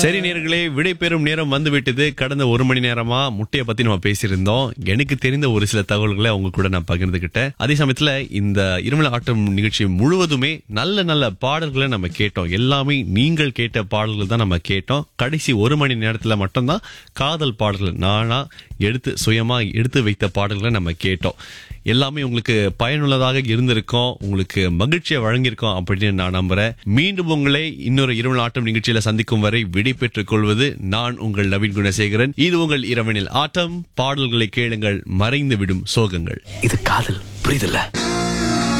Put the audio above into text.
சரி நேர்களே விடை பெறும் நேரம் வந்து விட்டது கடந்த ஒரு மணி நேரமா முட்டையை பத்தி நம்ம பேசியிருந்தோம் எனக்கு தெரிந்த ஒரு சில தகவல்களை உங்க கூட நான் பகிர்ந்துகிட்டேன் அதே சமயத்துல இந்த இருமல ஆட்டம் நிகழ்ச்சி முழுவதுமே நல்ல நல்ல பாடல்களை நம்ம கேட்டோம் எல்லாமே நீங்கள் கேட்ட பாடல்கள் தான் நம்ம கேட்டோம் கடைசி ஒரு மணி நேரத்துல மட்டும்தான் காதல் பாடல்கள் நானா எடுத்து சுயமா எடுத்து வைத்த பாடல்களை நம்ம கேட்டோம் எல்லாமே உங்களுக்கு பயனுள்ளதாக இருந்திருக்கும் உங்களுக்கு மகிழ்ச்சியை வழங்கியிருக்கோம் அப்படின்னு நான் நம்புறேன் மீண்டும் உங்களை இன்னொரு இரவு ஆட்டம் நிகழ்ச்சியில சந்திக்கும் வரை விடை பெற்றுக் கொள்வது நான் உங்கள் நவீன் குணசேகரன் இது உங்கள் இரவனில் ஆட்டம் பாடல்களை கேளுங்கள் மறைந்து விடும் சோகங்கள் இது காதல் புரியுதுல்ல